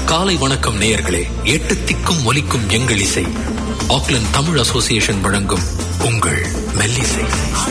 காலை வணக்கம் நேயர்களே எட்டு திக்கும் ஒலிக்கும் எங்கள் இசை ஆக்லாந்து தமிழ் அசோசியேஷன் வழங்கும் உங்கள் மெல்லிசை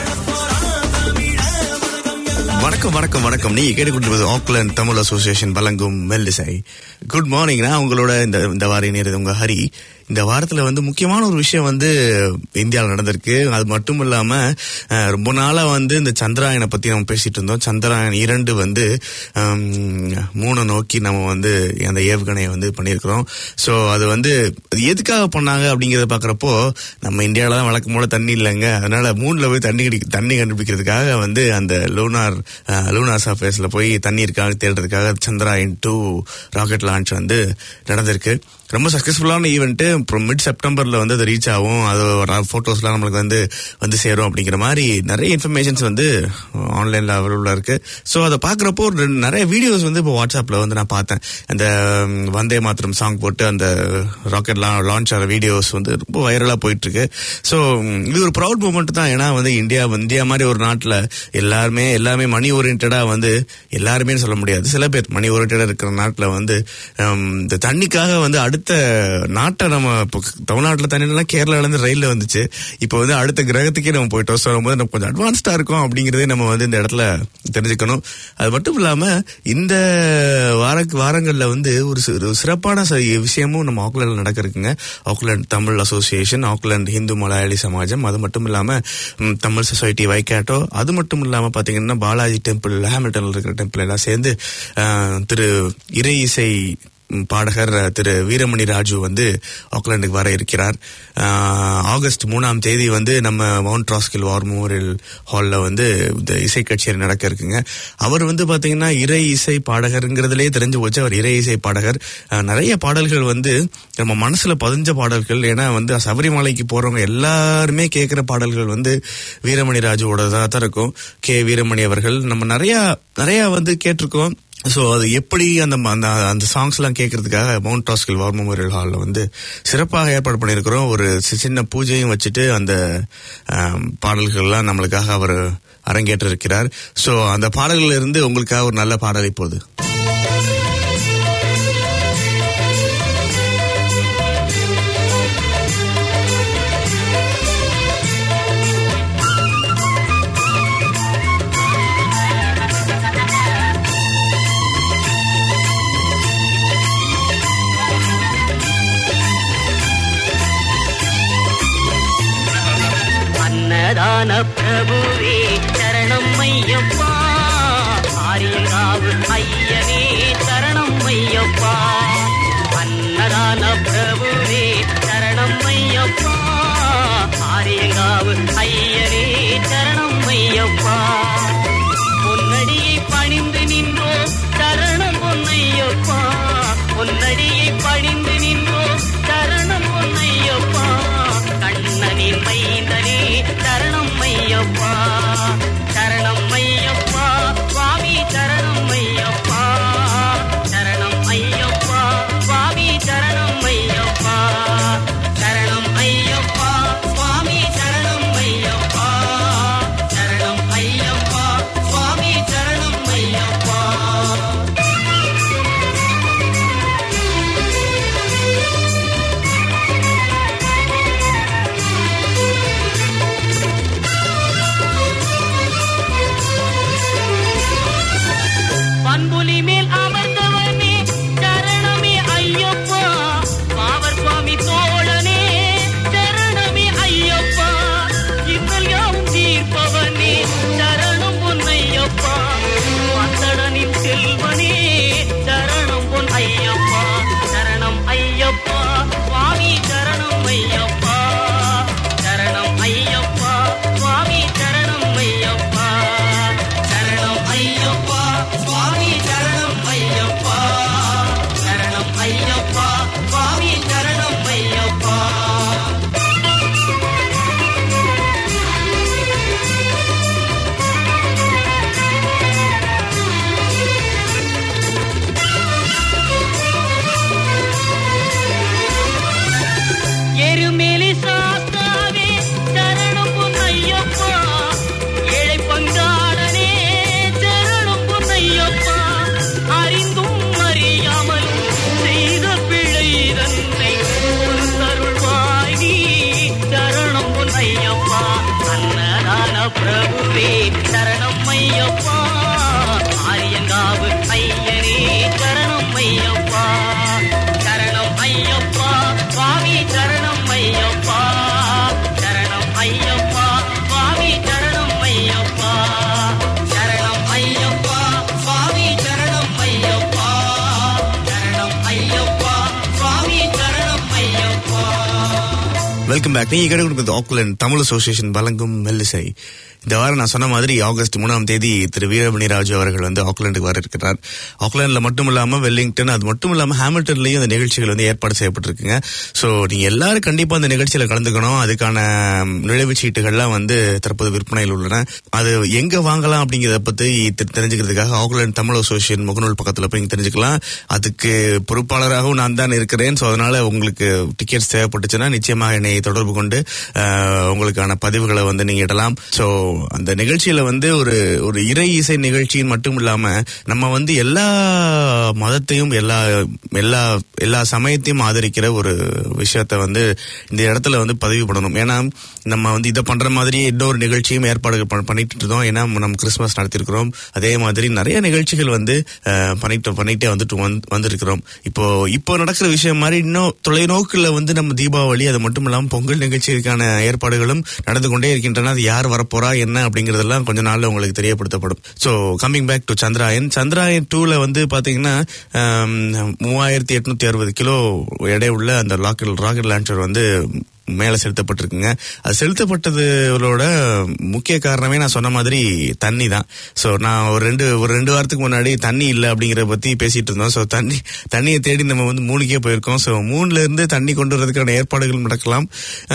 வணக்கம் வணக்கம் வணக்கம் நீங்க கேட்டுக்கொண்டிருப்பது ஆக்லாந்து தமிழ் அசோசியேஷன் வழங்கும் மெல்லிசை குட் மார்னிங் நான் உங்களோட இந்த இந்த வார நேரம் உங்க ஹரி இந்த வாரத்துல வந்து முக்கியமான ஒரு விஷயம் வந்து இந்தியாவில் நடந்திருக்கு அது மட்டும் இல்லாம அஹ், ரொம்ப நாளா வந்து இந்த சந்திராயனை பத்தி நம்ம பேசிட்டு இருந்தோம் சந்திராயன் இரண்டு வந்து ஹம், மூணை நோக்கி நம்ம வந்து அந்த ஏவுகணையை வந்து பண்ணியிருக்கிறோம் ஸோ அது வந்து அது எதுக்காக பண்ணாங்க அப்படிங்கறத பாக்குறப்போ நம்ம இந்தியாவில தான் வழக்கம் போல தண்ணி இல்லைங்க அதனால மூணுல போய் தண்ணி கிடை தண்ணி கண்டுபிடிக்கிறதுக்காக வந்து அந்த லூனார் லூனார் சர்ஃபேஸ்ல போய் தண்ணி இருக்காக தேடுறதுக்காக சந்திராயன் டூ ராக்கெட் லான்ச் வந்து நடந்திருக்கு ரொம்ப சக்சஸ்ஃபுல்லான ஈவெண்ட் அப்புறம் மிட் செப்டம்பர்ல வந்து அது ரீச் ஆகும் அது போட்டோஸ்லாம் நம்மளுக்கு வந்து வந்து சேரும் அப்படிங்கிற மாதிரி நிறைய இன்ஃபர்மேஷன்ஸ் வந்து ஆன்லைன்ல அவைலபிளா இருக்கு ஸோ அதை பார்க்குறப்போ ஒரு ரெண்டு- நிறைய வீடியோஸ் வந்து இப்போ வாட்ஸ்அப்ல வந்து நான் பார்த்தேன் அந்த ம், வந்தே மாத்திரம் சாங் போட்டு அந்த ராக்கெட் லான்ச் ஆகிற வீடியோஸ் வந்து ரொம்ப வைரலா போயிட்டு இருக்கு ஸோ இது ஒரு ப்ரௌட் மூமெண்ட் தான் ஏன்னா வந்து இந்தியா இந்தியா மாதிரி ஒரு நாட்டில் எல்லாருமே எல்லாமே மணி ஓரியன்டா வந்து எல்லாருமே சொல்ல முடியாது சில பேர் மணி ஓரியன்டா இருக்கிற நாட்டில் வந்து ஹம், இந்த தண்ணிக்காக வந்து அடுத்த நாட்டை நம்ம இப்போ தமிழ்நாட்டில் தண்ணிலாம் கேரளால இருந்து ரயில்ல வந்துச்சு இப்போ வந்து அடுத்த கிரகத்துக்கே நம்ம போயிட்டோம் ஸோ நம்ம நம்ம கொஞ்சம் அட்வான்ஸ்டா இருக்கோம் அப்படிங்கறதே நம்ம வந்து இந்த இடத்துல தெரிஞ்சுக்கணும் அது மட்டும் இல்லாம இந்த வார வாரங்கள்ல வந்து ஒரு சி- ஒரு சிறப்பான ச- விஷயமும் நம்ம ஆக்லாண்டில் நடக்கிறதுக்குங்க Auckland Tamil association Auckland Hindu Malayali Samajam அது மட்டும் இல்லாம ம், தமிழ் சொசைட்டி வைக்காட்டோ அது மட்டும் இல்லாம பாத்தீங்கன்னா பாலாஜி டெம்பிள் ஹேமில்டன்ல இருக்கிற டெம்பிள் எல்லாம் சேர்ந்து அஹ், திரு இறை இசை ம், பாடகர் அஹ், திரு வீரமணி ராஜு வந்து ஆக்லாண்டுக்கு வர இருக்கிறார் அஹ், ஆகஸ்ட் மூணாம் தேதி வந்து நம்ம மவுண்ட் ராஸ்கில் வார் மெமோரியல் ஹாலில் வந்து இந்த இசை கச்சேரி நடக்க இருக்குங்க அவர் வந்து பாத்தீங்கன்னா இறை இசை பாடகருங்கிறதுலே தெரிஞ்சு போச்சு அவர் இறை இசை பாடகர் அஹ், நிறைய பாடல்கள் வந்து நம்ம மனசுல பதிஞ்ச பாடல்கள் ஏன்னா வந்து சபரிமலைக்கு போறவங்க எல்லாருமே கேட்கிற பாடல்கள் வந்து வீரமணி ராஜுவோட தான் இருக்கும் கே வீரமணி அவர்கள் நம்ம நிறைய நிறைய வந்து கேட்டிருக்கோம் ஸோ அது எப்படி அந்த அந்த அந்த சாங்ஸ் எல்லாம் கேட்கறதுக்காக மவுண்ட் ராஸ்கில் வார் மெமோரியல் ஹாலில் வந்து சிறப்பாக ஏற்பாடு பண்ணியிருக்கிறோம் ஒரு சி- சின்ன பூஜையும் வச்சுட்டு அந்த ஆம், பாடல்கள்லாம் நம்மளுக்காக அவர் அரங்கேற்ற இருக்கிறார் ஸோ அந்த பாடல்கள் இருந்து உங்களுக்காக ஒரு நல்ல பாடல் இப்போது அன்னதான பிரபுவே சரணம் ஐயப்பா ஆரியங்காவு ஐயனே சரணம் ஐயப்பா அன்னதான பிரபுவே சரணம் ஐயப்பா ஆரியங்காவு ஐயனே சரணம் ஐயப்பா பொன்னடியை பணிந்து நின்றோம் சரணம் பொன்னையப்பா பொன்னடியை பணிந்து நின்றோம் சரணம் பொன்னையப்பா கண்ணனின் மைந்தனே சரணம் ஐயப்பா வெல்கம் பேக் நீங்க கேட்டு கொடுக்குறது ஆக்லாண்ட் தமிழ் அசோசியேஷன் வழங்கும் மெல்லிசை இந்த வாரம் நான் சொன்ன மாதிரி ஆகஸ்ட் மூணாம் தேதி திரு வீரமணி ராஜு அவர்கள் வந்து ஆக்லாண்டுக்கு வர இருக்கிறார் ஆக்லாண்ட்ல மட்டும் இல்லாம வெல்லிங்டன் அது மட்டும் இல்லாம ஹாமில்டன்லயும் இந்த நிகழ்ச்சிகள் வந்து ஏற்பாடு செய்யப்பட்டிருக்குங்க சோ நீங்க எல்லாரும் கண்டிப்பா அந்த நிகழ்ச்சியில கலந்துக்கணும் அதுக்கான நுழைவுச் சீட்டுகள்லாம் வந்து தற்போது விற்பனையில் உள்ளன அது எங்க வாங்கலாம் அப்படிங்கறத பத்தி தெ- தெரிஞ்சுக்கிறதுக்காக ஆக்லாண்ட் தமிழ் அசோசியேஷன் முகநூல் பக்கத்துல போய் நீங்க தெரிஞ்சுக்கலாம் அதுக்கு பொறுப்பாளராகவும் நான் தான் இருக்கிறேன் ஸோ அதனால உங்களுக்கு டிக்கெட்ஸ் தேவைப்பட்டுச்சுன்னா நிச்சயமாக என்னை தொடர்பு கொண்டு அஹ், உங்களுக்கான பதிவுகளை வந்து நீங்க இடலாம் ஸோ அந்த நிகழ்ச்சியில வந்து ஒரு ஒரு இறை இசை நிகழ்ச்சின்னு மட்டும் இல்லாம நம்ம வந்து எல்லா மதத்தையும் எல்லா எல்லா எல்லா சமயத்தையும் ஆதரிக்கிற ஒரு விஷயத்த வந்து இந்த இடத்துல வந்து பதிவு பண்ணணும் ஏன்னா நம்ம வந்து இதை பண்ற மாதிரி இன்னொரு நிகழ்ச்சியும் ஏற்பாடுகள் பண்ண- பண்ணிட்டு இருந்தோம் ஏன்னா நம்ம கிறிஸ்துமஸ் நடத்திருக்கிறோம் அதே மாதிரி நிறைய நிகழ்ச்சிகள் வந்து அஹ், பண்ணிட்டு பண்ணிட்டே வந்துட்டு வந்து- வந்திருக்கிறோம் இப்போ இப்போ நடக்கிற விஷயம் மாதிரி இன்னும் தொலைநோக்குல வந்து நம்ம தீபாவளி அது மட்டும் இல்லாம பொங்கல் நிகழ்ச்சிக்கான ஏற்பாடுகளும் நடந்து கொண்டே இருக்கின்றன அது யார் வரப்போறா என்ன அப்படிங்கறதெல்லாம் கொஞ்ச நாள்ல உங்களுக்கு தெரியப்படுத்தப்படும் so coming back to Chandrayaan Chandrayaan டூல வந்து பாத்தீங்கன்னா ஆம், மூவாயிரத்தி எட்நூத்தி அறுபது கிலோ எடை உள்ள அந்த ராக்கெட் ராக்கெட் லான்ச்சர் வந்து மேல செலுத்தப்பட்டிருக்குங்க அது செலுத்தப்பட்டதோட முக்கிய காரணமே நான் சொன்ன மாதிரி தண்ணி தான் ஸோ நான் ஒரு ரெண்டு ஒரு ரெண்டு வாரத்துக்கு முன்னாடி தண்ணி இல்லை அப்படிங்கறத பத்தி பேசிட்டு இருந்தோம் ஸோ தண்ணி தண்ணியை தேடி நம்ம வந்து மூணுக்கே போயிருக்கோம் ஸோ மூணுல இருந்து தண்ணி கொண்டு வரதுக்கான ஏற்பாடுகள் நடக்கலாம்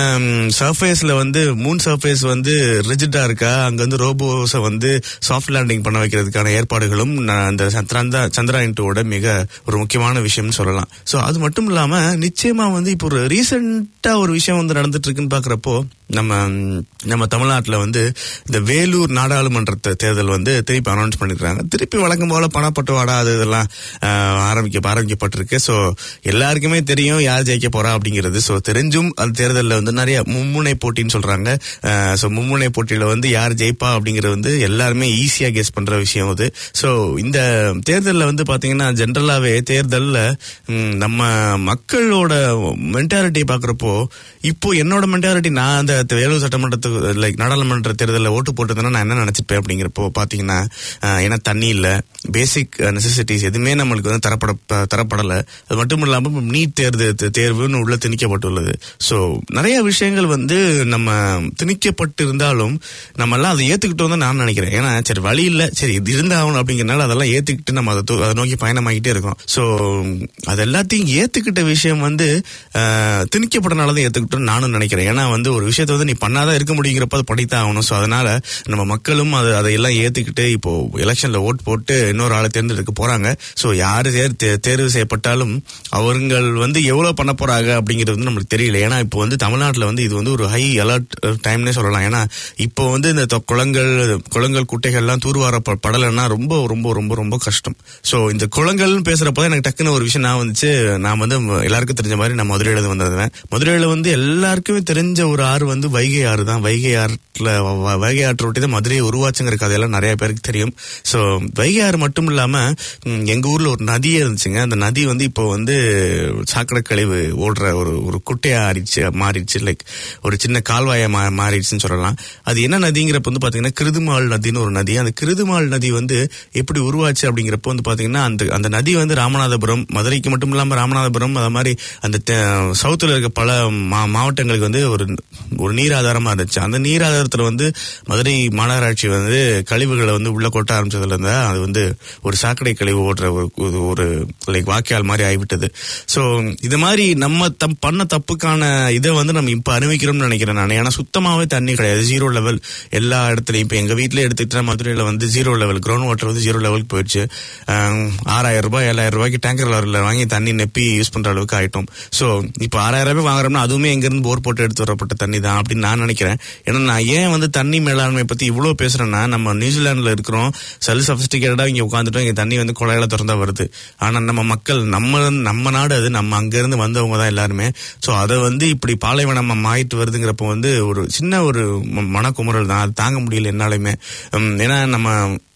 சர்ஃபேஸ்ல வந்து மூன் சர்ஃபேஸ் வந்து ரிஜிட்டா இருக்கா அங்க வந்து ரோபோஸை வந்து சாஃப்ட் லேண்டிங் பண்ண வைக்கிறதுக்கான ஏற்பாடுகளும் நான் அந்த சந்திரா சந்திராயன் டூவோட மிக ஒரு முக்கியமான விஷயம்னு சொல்லலாம் ஸோ அது மட்டும் இல்லாம நிச்சயமா வந்து இப்போ ஒரு ரீசெண்டா ஒரு விஷயம் வந்து நடந்துட்டு இருக்குன்னு பாக்குறப்போ நம்ம நம்ம தமிழ்நாட்டுல வந்து இந்த வேலூர் நாடாளுமன்ற தே- தேர்தல் வந்து திருப்பி அனௌன்ஸ் பண்ணிருக்காங்க திருப்பி வழக்கம் போல பணப்பட்டுவாடா அது இதெல்லாம் ஆஹ், ஆரம்பிக்க ஆரம்பிக்கப்பட்டிருக்கு ஸோ எல்லாருக்குமே தெரியும் யார் ஜெயிக்க போறா அப்படிங்கிறது ஸோ தெரிஞ்சும் அந்த தேர்தலில் வந்து நிறைய மும்முனை போட்டின்னு சொல்றாங்க ஸோ மும்முனை போட்டியில வந்து யார் ஜெயிப்பா அப்படிங்கிறது வந்து எல்லாருமே ஈஸியா கெஸ் பண்ற விஷயம் அது ஸோ இந்த தேர்தலில் வந்து பாத்தீங்கன்னா ஜென்ரலாவே தேர்தல்ல ம், நம்ம மக்களோட மென்டாலிட்டி பாக்குறப்போ இப்போ என்னோட மென்டாலிட்டி நான் அந்த வேலூர் சட்டமன்றத்துக்கு லைக் நாடாளுமன்ற தேர்தலில் ஓட்டு போட்டதுன்னா நான் என்ன நினைச்சிருப்பேன் அப்படிங்கிறப்போ பாத்தீங்கன்னா அஹ், ஏன்னா தண்ணி இல்ல பேசிக் நெசசிட்டிஸ் எதுவுமே நம்மளுக்கு வந்து தரப்பட ப- தரப்படல அது மட்டும் இல்லாம நீட் தேர்வு தே- தேர்வுன்னு உள்ள திணிக்கப்பட்டுள்ளது ஸோ நிறைய விஷயங்கள் வந்து நம்ம திணிக்கப்பட்டிருந்தாலும் நம்ம எல்லாம் அதை ஏத்துக்கிட்டோம் தான் நான் நினைக்கிறேன் ஏன்னா சரி வழி இல்ல சரி இது இருந்தாகணும் அப்படிங்கறனால அதெல்லாம் ஏத்துக்கிட்டு நம்ம அதை தூ- அதை நோக்கி பயணமாகிட்டே இருக்கோம் ஸோ அது எல்லாத்தையும் ஏத்துக்கிட்ட விஷயம் வந்து அஹ், திணிக்கப்பட்டனால தான் ஏத்துக்கிட்டோம்னு நானும் நினைக்கிறேன் ஏன்னா வந்து ஒரு விஷயத்தை வந்து நீ பண்ணாதான் இருக்க முடியுங்கிறப்ப அது படித்தான் ஆகணும் ஸோ அதனால நம்ம மக்களும் அது அதையெல்லாம் ஏத்துக்கிட்டு இப்போ எலெக்ஷன்ல ஓட் போட்டு இன்னொரு ஆளை தேர்ந்தெடுக்க போறாங்க ஸோ யாரு தேர் தே- தேர்வு செய்யப்பட்டாலும் அவர்கள் வந்து எவ்வளவு பண்ண போறாங்க அப்படிங்கிறது வந்து நம்மளுக்கு தெரியல ஏன்னா இப்போ வந்து தமிழ்நாட்டில் வந்து இது வந்து ஒரு ஹை அலர்ட் டைம்னே சொல்லலாம் ஏன்னா இப்போ வந்து இந்த தொ- குளங்கள் குளங்கள் குட்டைகள்லாம் தூர்வார ப- படலைன்னா ரொம்ப ரொம்ப ரொம்ப ரொம்ப கஷ்டம் ஸோ இந்த குளங்கள்னு பேசுறப்ப எனக்கு டக்குன்னு ஒரு விஷயம் நான் வந்துச்சு நான் வந்து எல்லாருக்கும் தெரிஞ்ச மாதிரி நான் மதுரையில இருந்து வந்திருந்தேன் மதுரையில வந்து எல்லாருக்குமே தெரிஞ்ச ஒரு ஆறு வந்து வைகை ஆறு தான் வைகை ஆற்றுல வ- வைகை ஆற்று ஒட்டி தான் மதுரையை உருவாச்சுங்கிற கதையெல்லாம் நிறைய பேருக்கு தெரியும் ஸோ வைகை ஆறு மட்டும் இல்லாம ம், எங்க ஊர்ல ஒரு நதியே இருந்துச்சுங்க அந்த நதி வந்து இப்போ வந்து சாக்கடை கழிவு ஓடுற ஒரு ஒரு குட்டையா ஆறிச்சு மாறிடுச்சு லைக் ஒரு சின்ன கால்வாயா மா மாறிடுச்சுன்னு சொல்லலாம் அது என்ன நதிங்கிறப்ப வந்து பாத்தீங்கன்னா கிருதுமால் நதின்னு ஒரு நதி அந்த கிருதுமால் நதி வந்து எப்படி உருவாச்சு அப்படிங்கிறப்ப வந்து பாத்தீங்கன்னா அந்த அந்த நதி வந்து ராமநாதபுரம் மதுரைக்கு மட்டும் இல்லாம ராமநாதபுரம் அது மாதிரி அந்த சவுத்துல இருக்க பல மா- மாவட்டங்களுக்கு வந்து ஒரு ஒரு நீர் ஆதாரமா இருந்துச்சு அந்த நீர் ஆதாரத்துல வந்து மதுரை மாநகராட்சி வந்து கழிவுகளை வந்து உள்ள கொட்ட ஆரம்பிச்சதுல இருந்தா அது வந்து ஒரு சாக்கடை கழிவு ஓடுற ஒரு ஒரு- ஒரு லைக் வாக்கியால் மாதிரி ஆகிவிட்டது ஸோ இது மாதிரி நம்ம தம் பண்ண தப்புக்கான இதை வந்து நம்ம இப்ப அனுபவிக்கிறோம்னு நினைக்கிறேன் நான் ஏன்னா சுத்தமாவே தண்ணி கிடையாது ஜீரோ லெவல் எல்லா இடத்துலயும் இப்ப எங்க வீட்ல எடுத்துக்கிட்டா மதுரையில வந்து ஜீரோ லெவல் கிரவுண்ட் வாட்டர் வந்து ஜீரோ லெவலுக்கு போயிடுச்சு ஆஹ், ஆறாயிரம் ரூபாய் ஏழாயிரம் ரூபாய்க்கு டேங்கர் லாரில வாங்கி தண்ணி நெப்பி யூஸ் பண்ற அளவுக்கு ஆயிட்டோம் ஸோ இப்போ ஆறாயிரம் ரூபாய் வாங்குறோம்னா அதுவுமே எங்க இருந்து போர் போட்டு எடுத்து வரப்பட்ட தண்ணி தான் அப்படின்னு நான் நினைக்கிறேன் ஏன்னா நான் ஏன் வந்து தண்ணி மேலாண்மை பத்தி இவ்வளவு பேசுறேன்னா நம்ம நியூசிலாந்துல இருக்கிறோம் செல் சபிஸ்டிகேட்டடா இங்க உட்காந்துட்டோம் இங்க தண்ணி வந்து குழாயில திறந்தா வருது ஆனா நம்ம மக்கள் நம்ம நம்ம நாடு அது நம்ம அங்க இருந்து வந்தவங்க தான் எல்லாருமே ஸோ அதை வந்து இப்படி பாலைவனம் ஆயிட்டு வருதுங்கிறப்ப வந்து ஒரு சின்ன ஒரு ம- மனக்குமுறல் தான் அது தாங்க முடியல என்னாலுமே உம், ஏன்னா நம்ம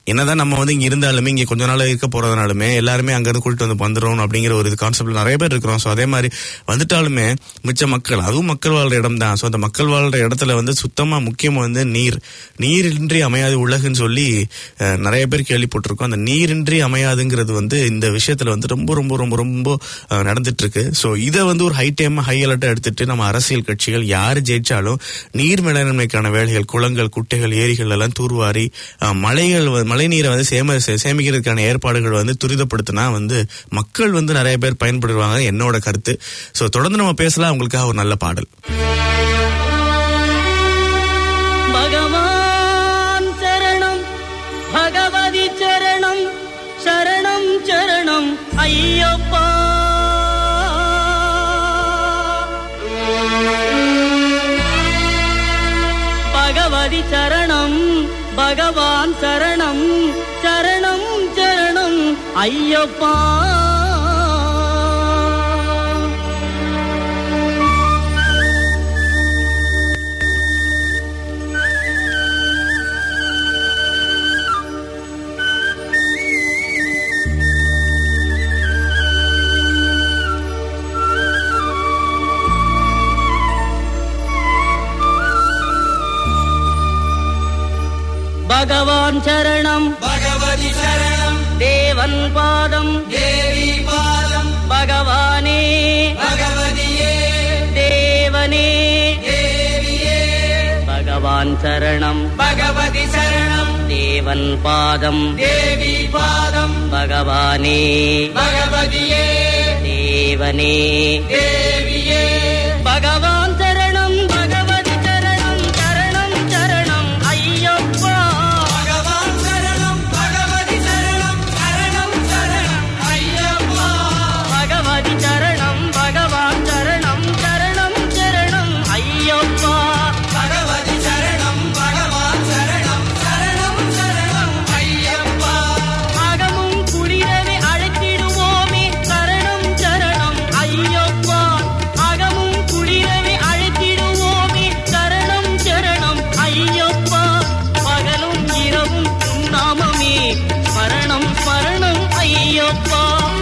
என்னதான் நம்ம வந்து இங்க இருந்தாலுமே இங்க கொஞ்ச நாள் இருக்க போறதுனாலுமே எல்லாருமே அங்க இருந்து கூட்டிட்டு வந்து வந்துடும் அப்படிங்கிற ஒரு இது கான்செப்ட்ல நிறைய பேர் இருக்கிறோம் ஸோ அதே மாதிரி வந்துட்டாலுமே மிச்ச மக்கள் அதுவும் மக்கள் வாழ்ற இடம் தான் ஸோ அந்த மக்கள் வாழ்ற இடத்துல வந்து சுத்தமா முக்கியம் வந்து நீர் நீரின்றி அமையாது உலகுன்னு சொல்லி அஹ், நிறைய பேர் கேள்விப்பட்டிருக்கோம் அந்த நீரின்றி அமையாதுங்கிறது வந்து இந்த விஷயத்துல வந்து ரொம்ப ரொம்ப ரொம்ப ரொம்ப அஹ், நடந்துட்டு இருக்கு ஸோ இதை வந்து ஒரு ஹை டைம் ஹை அலர்ட்டா எடுத்துட்டு நம்ம அரசியல் கட்சிகள் யார் ஜெயிச்சாலும் நீர் மேலாண்மைக்கான வேலைகள் குளங்கள் குட்டைகள் ஏரிகள் எல்லாம் தூர்வாரி அஹ், மழைகள் வ- மழை நீரை வந்து சேம சே- சேமிக்கிறதுக்கான ஏற்பாடுகள் வந்து துரிதப்படுத்தினா வந்து மக்கள் வந்து நிறைய பேர் பயன்படுவாங்க என்னோட கருத்து ஸோ தொடர்ந்து நம்ம பேசலாம் உங்களுக்காக ஒரு நல்ல பாடல் பகவான் சரணம் பகவதி சரணம் சரணம் சரணம் ஐயப்பா பகவதி சரணம் பகவான் சரணம் சரணம் சரணம் ஐயப்பா பகவான் சரணம் பகவதி சரணம் தேவன் பாதம் தேவி பாதம் பகவானே பகவதியே தேவனே தேவியே பகவான் சரணம் பகவதி சரணம் தேவன் பாதம் தேவி பாதம் பகவானே பகவதியே தேவனே தேவியே பகவான் சரணம் பகவதி சரணம் சரணம் சரணம் ஐயப்பா பகவான் சரணம் பகவதி சரணம் சரணம் சரணம் ஐயப்பா பகவதி சரணம் பகவான் சரணம் சரணம் சரணம் ஐயப்பா பகவதி சரணம் பகவான் சரணம் சரணம் சரணம் ஐயப்பா அகமும் குளிரவே அழைத்திடுவோமே சரணம் சரணம் ஐயப்பா அகமும் குளிரவே அழைத்திடுவோமே சரணம் சரணம் ஐயப்பா பகலும் இரவும் உன் நாமமே ஸ்மரணம் ஸ்மரணம் ஐயப்பா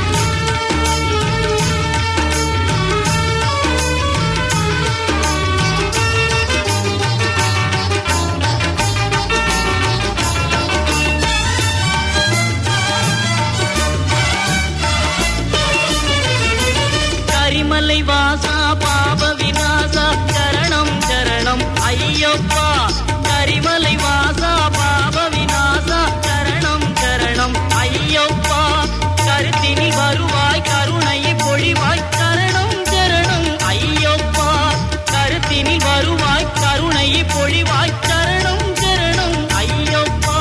கரிமலை வாசா பாப விநாசா சரணம் சரணம் ஐயப்பா கரிமலை வாசா பாப விநாசா சரணம் சரணம் ஐயப்பா கருத்தினி வருவாய் கருணையை பொழிவாய் சரணம் சரணம் ஐயப்பா கருத்தினி வருவாய் கருணையை பொழிவாய் சரணம் சரணம் ஐயப்பா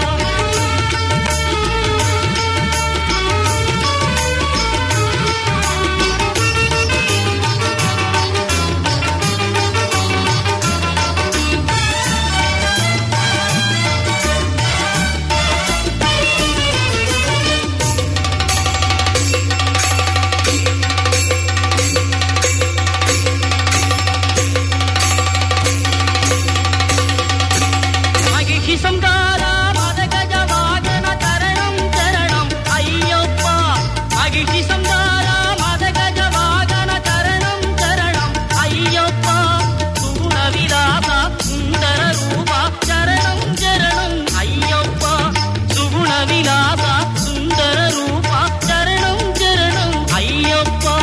மகிஷி சங்காரா மதகஜ வாகன தரணம் சரணம் ஐயப்பா மகிஷி சங்காரா மதகஜ வாகன தரணம் சரணம் ஐயப்பா சுகுண விலாசா சுந்தர ரூபா சரணம் சரணம் ஐயப்பா சுகுண விலாசா சுந்தர ரூபா சரணம் சரணம் ஐயப்பா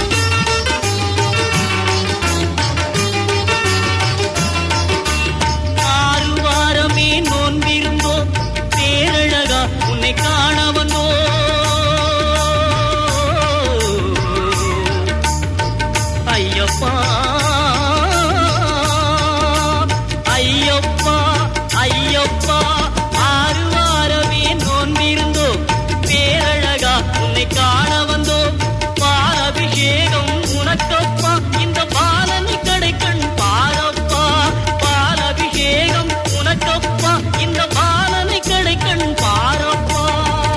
ஆறு வாரமே நோன்பிருந்தோ பேரழகா உன்னை காண வந்தோ ஐயப்பா ஐயப்பா ஐயப்பா ஆறு வாரமே நோன்பிருந்தோ பேரழகா உன்னை காண வந்தோ பாலபிஷேகம் உனக்கப்பா இந்த பாலனி கடைக்கண் பாரப்பா பாலபிஷேகம் உனக்கப்பா இந்த பாலனி கடைக்கண் பாரப்பா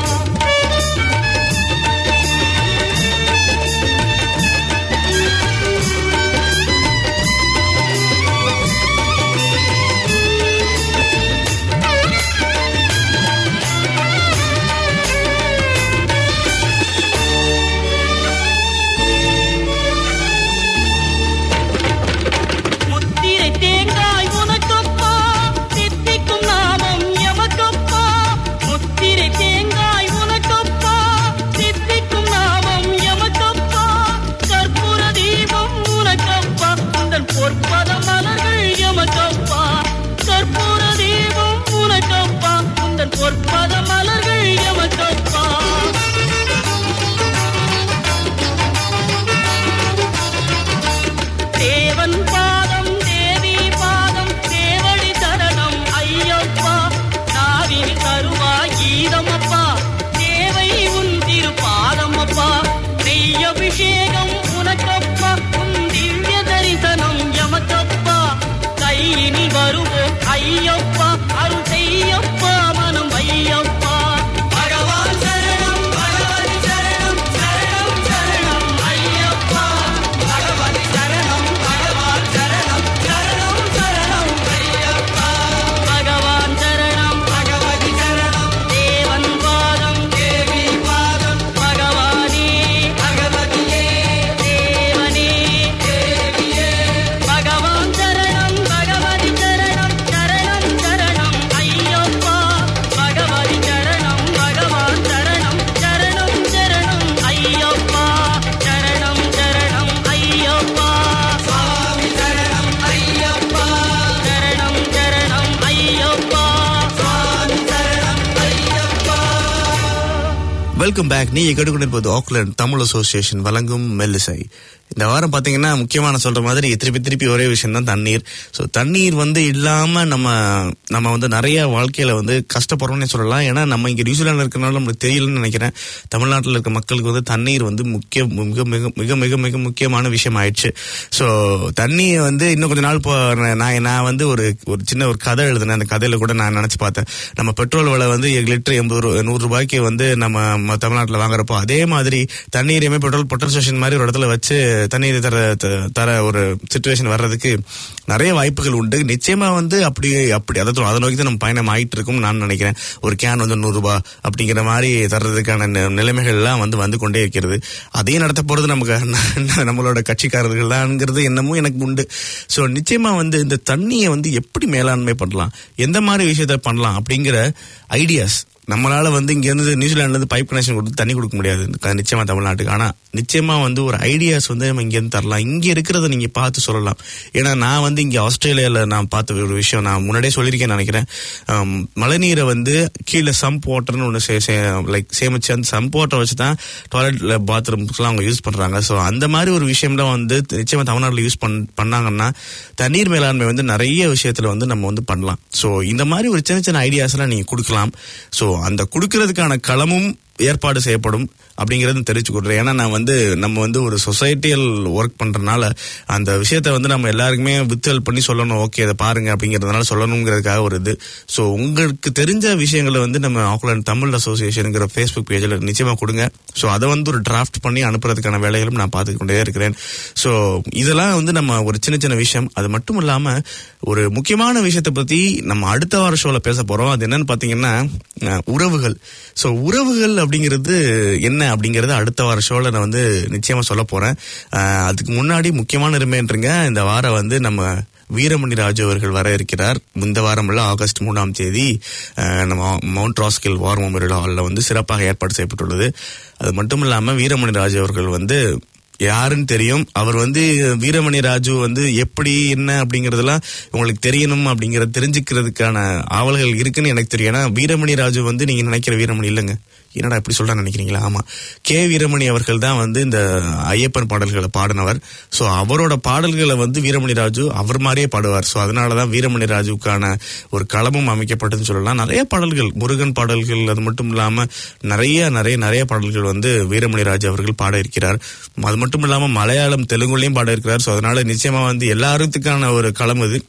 வெல்கம் பேக் நீங்க கேட்டுக்கொண்டிருப்பது ஆக்லாண்ட் தமிழ் அசோசியேஷன் வழங்கும் மெல்லிசை இந்த வாரம் பாத்தீங்கன்னா முக்கியமான சொல்ற மாதிரி திருப்பி திருப்பி ஒரே விஷயம் தான் தண்ணீர் ஸோ தண்ணீர் வந்து இல்லாம நம்ம நம்ம வந்து நிறைய வாழ்க்கையில வந்து கஷ்டப்படுறோம்னே சொல்லலாம் ஏன்னா நம்ம இங்க நியூசிலாந்து இருக்கிறனால நம்மளுக்கு தெரியலன்னு நினைக்கிறேன் தமிழ்நாட்டில் இருக்க மக்களுக்கு வந்து தண்ணீர் வந்து முக்கிய மிக மிக மிக மிக மிக முக்கியமான விஷயம் ஆயிடுச்சு ஸோ தண்ணி வந்து இன்னும் கொஞ்ச நாள் போ நான் நான் வந்து ஒரு ஒரு சின்ன ஒரு கதை எழுதினேன் அந்த கதையில கூட நான் நினைச்சு பார்த்தேன் நம்ம பெட்ரோல் விலை வந்து லிட்டர் எண்பது ரூ நூறு ரூபாய்க்கு வந்து நம்ம ம- தமிழ்நாட்டுல வாங்குறப்போ அதே மாதிரி தண்ணீரையுமே பெட்ரோல் பெட்ரோல் ஸ்டேஷன் மாதிரி ஒரு இடத்துல வச்சு தண்ணீர் தர த- தர ஒரு சுச்சுவேஷன் வர்றதுக்கு நிறைய வாய்ப்புகள் உண்டு நிச்சயமா வந்து அப்படி அப்படி அதை அதை நோக்கி தான் நம்ம பயணம் ஆயிட்டு இருக்கும் நான் நினைக்கிறேன் ஒரு கேன் வந்து நூறு ரூபாய் அப்படிங்கிற மாதிரி தர்றதுக்கான நி- நிலைமைகள் எல்லாம் வந்து வந்து கொண்டே இருக்கிறது அதையும் நடத்த போறது நமக்கு ந- நம்மளோட கட்சிக்காரர்கள் தான்ங்கிறது என்னமோ எனக்கு உண்டு ஸோ நிச்சயமா வந்து இந்த தண்ணியை வந்து எப்படி மேலாண்மை பண்ணலாம் எந்த மாதிரி விஷயத்த பண்ணலாம் அப்படிங்கிற ஐடியாஸ் நம்மளால வந்து இங்க இருந்து நியூசிலாந்துல இருந்து பைப் கனெக்ஷன் கொடுத்து தண்ணி கொடுக்க முடியாது க- நிச்சயமா தமிழ்நாட்டுக்கு ஆனா நிச்சயமா வந்து ஒரு ஐடியாஸ் வந்து நம்ம இங்க இருந்து தரலாம் இங்க இருக்கிறத நீங்க பார்த்து சொல்லலாம் ஏன்னா நான் வந்து இங்க ஆஸ்திரேலியால நான் பார்த்த ஒரு விஷயம் நான் முன்னாடியே சொல்லியிருக்கேன் நினைக்கிறேன் ஆம், மழைநீரை வந்து கீழே சம்ப் வாட்டர்னு ஒன்று லைக் சேமிச்சு அந்த சம்ப் வாட்டர் வச்சு தான் டாய்லெட்ல பாத்ரூம்ஸ்லாம் அவங்க யூஸ் பண்றாங்க ஸோ அந்த மாதிரி ஒரு விஷயம்லாம் வந்து நிச்சயமா தமிழ்நாட்டில் யூஸ் பண் பண்ணாங்கன்னா தண்ணீர் மேலாண்மை வந்து நிறைய விஷயத்துல வந்து நம்ம வந்து பண்ணலாம் ஸோ இந்த மாதிரி ஒரு சின்ன சின்ன ஐடியாஸ்லாம் நீங்க கொடுக்கலாம் ஸோ அந்த கொடுக்கறதுக்கான களமும் ஏற்பாடு செய்யப்படும் அப்படிங்கறது தெரிவிச்சு கொடுறேன் ஏன்னா நான் வந்து நம்ம வந்து ஒரு சொசைட்டியல் ஒர்க் பண்றதுனால அந்த விஷயத்த வந்து நம்ம எல்லாருக்குமே வித்தல் பண்ணி சொல்லணும் ஓகே இதை பாருங்க அப்படிங்கறதுனால சொல்லணுங்கிறதுக்காக ஒரு இது ஸோ உங்களுக்கு தெரிஞ்ச விஷயங்களை வந்து நம்ம ஆக்லாண்ட் தமிழ் அசோசியேஷனுங்கிற ஃபேஸ்புக் பேஜில் நிச்சயமா கொடுங்க ஸோ அதை வந்து ஒரு டிராஃப்ட் பண்ணி அனுப்புறதுக்கான வேலைகளும் நான் பார்த்துக் கொண்டே இருக்கிறேன் ஸோ இதெல்லாம் வந்து நம்ம ஒரு சின்ன சின்ன விஷயம் அது மட்டும் இல்லாம ஒரு முக்கியமான விஷயத்தை பத்தி நம்ம அடுத்த வார ஷோல பேச போறோம் அது என்னன்னு பாத்தீங்கன்னா அஹ், உறவுகள் ஸோ உறவுகள் அப்படிங்கிறது என்ன அப்படிங்கறது அடுத்த வார ஷோல நான் வந்து நிச்சயமா சொல்ல போறேன் அஹ், அதுக்கு முன்னாடி முக்கியமான ரிமைண்டருங்க இந்த வாரம் வந்து நம்ம வீரமணி ராஜு அவர்கள் வர இருக்கிறார் இந்த வாரம் உள்ள ஆகஸ்ட் மூணாம் தேதி அஹ், நம்ம மவுண்ட் ராஸ்கில் வார் மெமோரியல் ஹாலில் வந்து சிறப்பாக ஏற்பாடு செய்யப்பட்டுள்ளது அது மட்டும் இல்லாம வீரமணி ராஜு அவர்கள் வந்து யாருன்னு தெரியும் அவர் வந்து வீரமணி ராஜு வந்து எப்படி என்ன அப்படிங்கறதெல்லாம் உங்களுக்கு தெரியணும் அப்படிங்கறத தெரிஞ்சுக்கிறதுக்கான ஆவல்கள் இருக்குன்னு எனக்கு தெரியும் ஏன்னா வீரமணி ராஜு வந்து நீங்க நினைக்கிற வீரமணி இல்லைங்க என்னடா இப்படி சொல்ற நினைக்கிறீங்களா ஆமா கே வீரமணி அவர்கள் தான் வந்து இந்த ஐயப்பன் பாடல்களை பாடினவர் சோ அவரோட பாடல்களை வந்து வீரமணி ராஜு அவர் மாதிரியே பாடுவார் சோ அதனாலதான் வீரமணி ராஜுக்கான ஒரு களமும் அமைக்கப்பட்டதுன்னு சொல்லலாம் நிறைய பாடல்கள் முருகன் பாடல்கள் அது மட்டும் இல்லாம நிறைய நிறைய நிறைய பாடல்கள் வந்து வீரமணி ராஜு அவர்கள் பாட இருக்கிறார் அது மட்டும் இல்லாம மலையாளம் தெலுங்குலையும் பாட இருக்கிறார் சோ அதனால நிச்சயமா வந்து எல்லாருத்துக்கான ஒரு களம் இது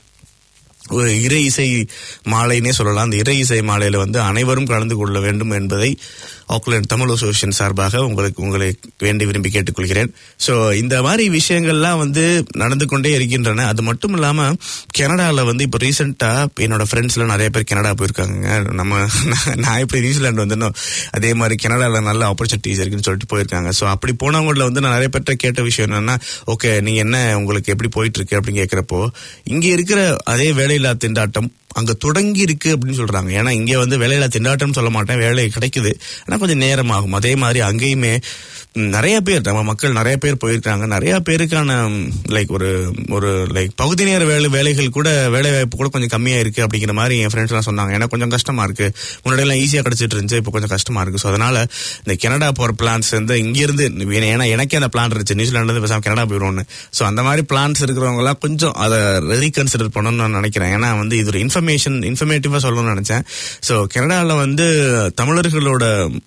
ஒரு இறை இசை மாலைன்னே சொல்லலாம் அந்த இறை இசை மாலையில வந்து அனைவரும் கலந்து கொள்ள வேண்டும் என்பதை ஆக்லாண்ட் தமிழ் அசோசியேஷன் சார்பாக உங்களுக்கு உங்களை வேண்டி விரும்பி கேட்டுக்கொள்கிறேன் ஸோ இந்த மாதிரி விஷயங்கள்லாம் வந்து நடந்து கொண்டே இருக்கின்றன அது மட்டும் இல்லாம கனடால வந்து இப்போ ரீசெண்டா என்னோட ஃப்ரெண்ட்ஸ்ல நிறைய பேர் கனடா போயிருக்காங்க நம்ம நான் நான் எப்படி நியூசிலாந்து வந்தேனோ அதே மாதிரி கனடால நல்ல ஆப்பர்ச்சுனிட்டிஸ் இருக்குன்னு சொல்லிட்டு போயிருக்காங்க ஸோ அப்படி போனவங்கள வந்து நான் நிறைய பேர்ட்ட கேட்ட விஷயம் என்னன்னா ஓகே நீங்க என்ன உங்களுக்கு எப்படி போயிட்டு இருக்கு அப்படின்னு கேட்கிறப்போ இங்க இருக்கிற அதே வேலையில்லா திண்டாட்டம் அங்க தொடங்கி இருக்கு அப்படின்னு சொல்றாங்க ஏன்னா இங்க வந்து வேலையில்லா திண்டாட்டம் சொல்ல மாட்டேன் வேலை கிடைக்குது ஆனா கொஞ்சம் நேரம் ஆகும் அதே மாதிரி அங்கேயுமே ம், நிறைய பேர் நம்ம மக்கள் நிறைய பேர் போயிருக்காங்க நிறைய பேருக்கான லைக் ஒரு ஒரு லைக் பகுதி நேர வேலை வேலைகள் கூட வேலை வாய்ப்பு கூட கொஞ்சம் கம்மியா இருக்கு அப்படிங்கிற மாதிரி என் ஃப்ரெண்ட்ஸ் எல்லாம் சொன்னாங்க ஏன்னா கொஞ்சம் கஷ்டமா இருக்கு முன்னாடி எல்லாம் ஈஸியா கிடைச்சிட்டு இருந்துச்சு இப்போ கொஞ்சம் கஷ்டமா இருக்கு ஸோ அதனால இந்த கனடா போற பிளான்ஸ் வந்து இங்க இருந்து ஏன்னா எனக்கே அந்த பிளான் இருந்துச்சு நியூசிலாந்துல இருந்து பேசாம கனடா போயிடும்னு ஸோ அந்த மாதிரி பிளான்ஸ் இருக்கிறவங்க எல்லாம் கொஞ்சம் அதை ரீகன்சிடர் பண்ணணும்னு நான் நினைக்கிறேன் ஏன்னா வந்து இது ஒரு இன்ஃபர்மேஷன் இன்ஃபர்மேட்டிவா சொல்லணும்னு நினைச்சேன் ஸோ கனடாவில் வந்து தமிழர்களோட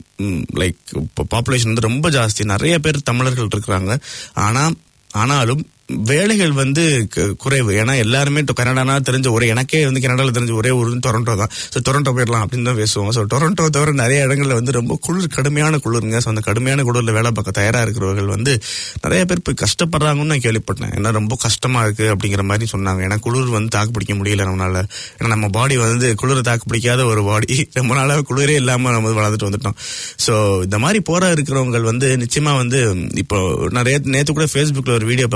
லைக் பாப்புலேஷன் வந்து ரொம்ப ஜாஸ்தி நிறைய பேர் தமிழர்கள் இருக்கிறாங்க ஆனா ஆனாலும் வேலைகள் வந்து கு- குறைவு ஏன்னா எல்லாருமே டொ- கனடானா தெரிஞ்ச ஒரே எனக்கே வந்து கனடால தெரிஞ்ச ஒரே ஊர் வந்து டொரண்டோ தான் ஸோ டொரண்டோ போயிடலாம் அப்படின்னு தான் பேசுவோம் ஸோ டொரண்டோ தவிர நிறைய இடங்கள்ல வந்து ரொம்ப குளிர் கடுமையான குளிருங்க ஸோ அந்த கடுமையான குளிர்ல வேலை பார்க்க தயாரா இருக்கிறவர்கள் வந்து நிறைய பேர் போய் கஷ்டப்படுறாங்கன்னு நான் கேள்விப்பட்டேன் ஏன்னா ரொம்ப கஷ்டமா இருக்கு அப்படிங்கிற மாதிரி சொன்னாங்க ஏன்னா குளிர் வந்து தாக்கு பிடிக்க முடியல நம்மளால ஏன்னா நம்ம பாடி வந்து குளிர் தாக்கு பிடிக்காத ஒரு பாடி ரொம்ப நாளாக குளிரே இல்லாம நம்ம வந்து வளர்ந்துட்டு வந்துட்டோம் ஸோ இந்த மாதிரி போற இருக்கிறவங்க வந்து நிச்சயமா வந்து இப்போ நான் நேத்து கூட ஃபேஸ்புக்ல ஒரு வீடியோ பார்க்குறப்போ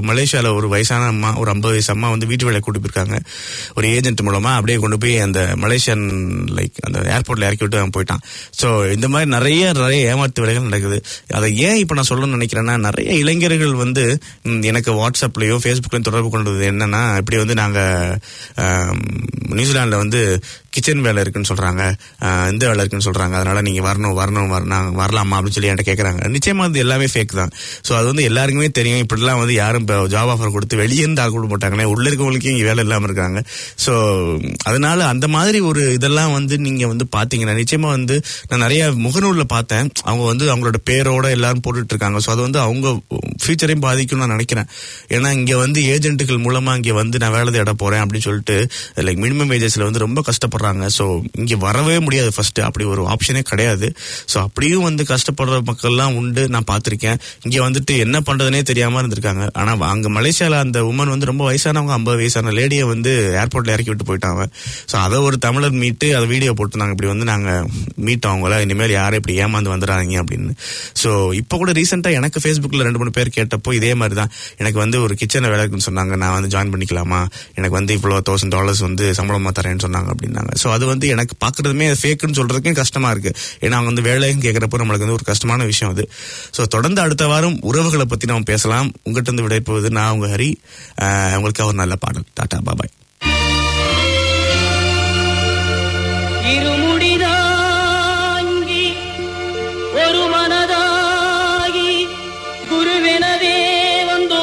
மலேசியால ஒரு வயசான அம்மா ஒரு ஐம்பது வயசு அம்மா வந்து வீட்டு வேலை கூட்டி போயிருக்காங்க ஒரு ஏஜென்ட் மூலமா அப்படியே கொண்டு போய் அந்த மலேசியன் லைக் அந்த ஏர்போர்ட்ல இறக்கி விட்டு அவன் போயிட்டான் ஸோ இந்த மாதிரி நிறைய நிறைய ஏமாத்து வேலைகள் நடக்குது அதை ஏன் இப்போ நான் சொல்லணும்னு நினைக்கிறேன்னா நிறைய இளைஞர்கள் வந்து ம், எனக்கு வாட்ஸ்அப்லயோ ஃபேஸ்புக்லயும் தொடர்பு கொண்டது என்னன்னா இப்படி வந்து நாங்க ஆம், நியூசிலாந்துல வந்து கிச்சன் வேலை இருக்குன்னு சொல்றாங்க ஆஹ், இந்த வேலை இருக்குன்னு சொல்றாங்க அதனால நீங்க வரணும் வரணும் வரணும் வரலாமா அப்படின்னு சொல்லி என்கிட்ட கேட்கறாங்க நிச்சயமா அது எல்லாமே ஃபேக் தான் ஸோ அது வந்து எல்லாருக்குமே தெரியும் இப்படிலாம் வந்து யாரும் இப்போ ஜாப் ஆஃபர் கொடுத்து வெளியே இருந்து ஆக கொடுக்க மாட்டாங்களே உள்ள இருக்கவங்களுக்கும் இங்க வேலை இல்லாம இருக்காங்க ஸோ அதனால அந்த மாதிரி ஒரு இதெல்லாம் வந்து நீங்க வந்து பாத்தீங்கன்னா நிச்சயமா வந்து நான் நிறைய முகநூல்ல பார்த்தேன் அவங்க வந்து அவங்களோட பேரோட எல்லாரும் போட்டுட்டு இருக்காங்க ஸோ அது வந்து அவங்க ஃபியூச்சரையும் பாதிக்கும்னு நான் நினைக்கிறேன் ஏன்னா இங்க வந்து ஏஜென்ட்டுகள் மூலமா இங்க வந்து நான் வேலை தேட போறேன் அப்படின்னு சொல்லிட்டு லைக் மினிமம் வேஜஸ்ல வந்து ரொம்ப கஷ்டப்படுறாங்க ஸோ இங்க வரவே முடியாது ஃபர்ஸ்ட் அப்படி ஒரு ஆப்ஷனே கிடையாது ஸோ அப்படியும் வந்து கஷ்டப்படுற மக்கள்லாம் உண்டு நான் பார்த்திருக்கேன் இங்க வந்துட்டு என்ன பண்றதுனே தெரியாம இருந்திருக்காங்க ஆனா அங்க மலேசியால அந்த உமன் வந்து ரொம்ப வயசானவங்க ஐம்பது வயசான லேடியை வந்து ஏர்போர்ட்ல இறக்கி விட்டு போயிட்டாங்க ஸோ அதை ஒரு தமிழர் மீட்டு அதை வீடியோ போட்டுருந்தாங்க இப்படி வந்து நாங்க மீட்டோம் அவங்கள இனிமேல் யாரும் இப்படி ஏமாந்து வந்துடாதீங்க அப்படின்னு ஸோ இப்போ கூட ரீசெண்டா எனக்கு ஃபேஸ்புக்ல ரெண்டு மூணு பேர் கேட்டப்போ இதே மாதிரி தான் எனக்கு வந்து ஒரு கிச்சனை வேலை இருக்குன்னு சொன்னாங்க நான் வந்து ஜாயின் பண்ணிக்கலாமா எனக்கு வந்து இவ்வளோ தௌசண்ட் டாலர்ஸ் வந்து சம்பளமா தரேன்னு சொன்னாங்க அப்படின்னாங்க ஸோ அது வந்து எனக்கு பார்க்கறதுமே ஃபேக்குன்னு சொல்றதுக்கும் கஷ்டமா இருக்கு ஏன்னா அவங்க வந்து வேலையும் கேட்கறப்போ நம்மளுக்கு வந்து ஒரு கஷ்டமான விஷயம் அது ஸோ தொடர்ந்து அடுத்த வாரம் உறவுகளை பத்தி நம்ம பேசலாம் உங்ககிட்ட இருந்து விடைப்போவது நான் உங்க ஹரி ஆஹ் உங்களுக்கு ஒரு நல்ல பாடல் டாடா பாபாய் இருமுடிதாங்கி ஒரு மனதாகி குருவெனவே வந்தோ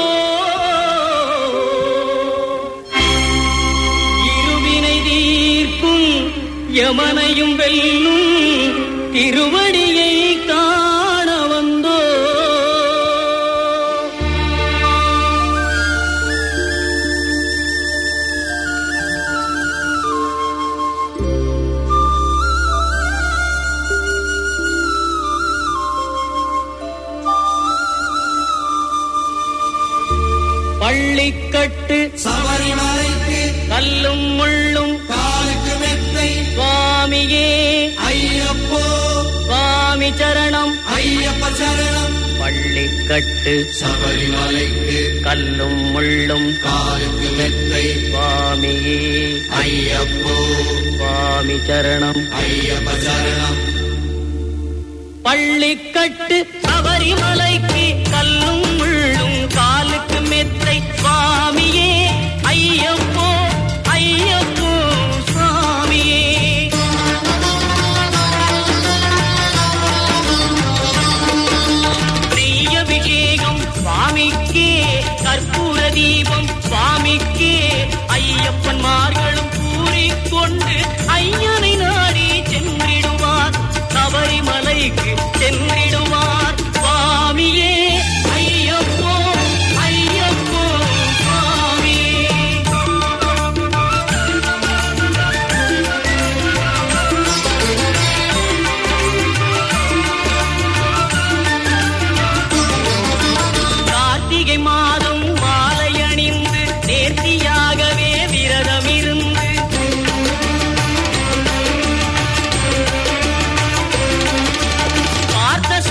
இருவினை தீர்க்கும் யமனையும் வெல்லும் திருவடியை காண வந்தோ பள்ளிக்கட்டு சபரிமலைக்கு கல்லும் முள்ளும் காலுக்கு மெத்தை சுவாமியே ஐயப்போ சுவாமி சரணம் ஐயப்ப சரணம் பள்ளிக்கட்டு சபரிமலைக்கு கல்லும் முள்ளும் காலுக்கு மெத்தை சுவாமியே ஐயப்போ சுவாமி சரணம் ஐயப்ப சரணம் பள்ளிக்கட்டு சபரிமலைக்கு கல்லும் முள்ளும் காலுக்கு மெத்தை சுவாமியே ஐயப்போ ஐயப்போ சுவாமியே நெய் அபிஷேகம் சுவாமிக்கே கற்பூர தீபம் சுவாமிக்கே ஐயப்பன்மார்களும் கூறிக்கொண்டு ஐயனை நாடி சென்றிடுவார் சபரிமலைக்கு சென்றிடுவார் சுவாமியே ஐயப்போ ஐயப்போ சுவாமியே கார்த்திகை மாதம் மாலை அணிந்து நேர்த்தியாகவே விரதம் இருந்து பார்த்த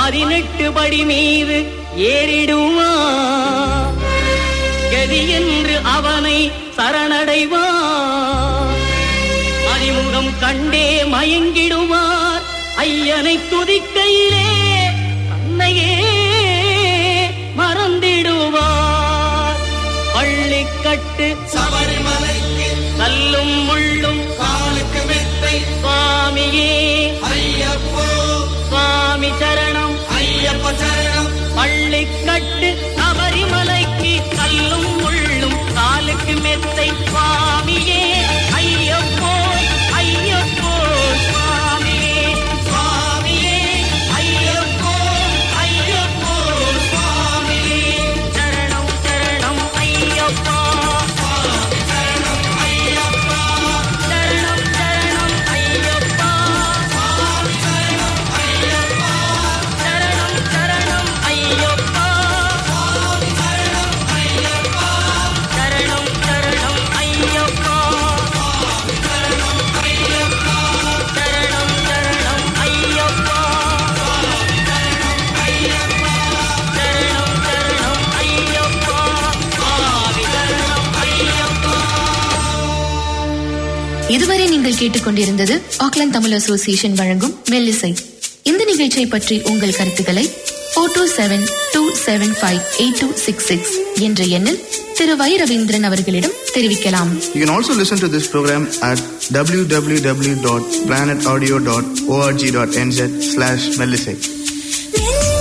பதினெட்டு படி மீது ஏறிடுவார் கதி என்று அவனை சரணடைவார் அறிமுகம் கண்டே மயங்கிடுவார் ஐயனை துதிக்கையிலே தன்னையே மறந்திடுவார் பள்ளிக்கட்டு சபரிமலைக்கு கல்லும் முள்ளும் காலுக்கு மெத்தை சுவாமியே ஐயப்போ சுவாமி சரணம் ஐயப்ப சரணம் பள்ளிக்கட்டு சபரிமலைக்கு கல்லும் முள்ளும் காலுக்கு மெத்தை சுவாமியே ஐயப்போ ஐயப்போ சுவாமியே சுவாமியே ஐயப்போ ஐயப்போ சுவாமியே சரணம் சரணம் ஐயப்பா சரணம் ஐயப்பா சரணம் சரணம் ஐயப்பா சரணம் சரணம் ஐயப்பா சரணம் சரணம் ஐயப்பா சரணம் சரணம் ஐயப்பா சரணம் சரணம் ஐயப்பா சுவாமி சரணம் ஐயப்பா இதுவரை நீங்கள் கேட்டுக்கொண்டிருந்தது ஆக்லாந்து தமிழ் அசோசியேஷன் வழங்கும் மெல்லிசை இந்த நிகழ்ச்சியை பற்றி உங்கள் கருத்துக்களை four two seven two seven five eight two six six என்ற எண்ணில் திரு வை ரவீந்திரன் அவர்களிடம் தெரிவிக்கலாம் You can also listen to this program at www.planetaudio.org.nz slash Melisate. மெல்லிசை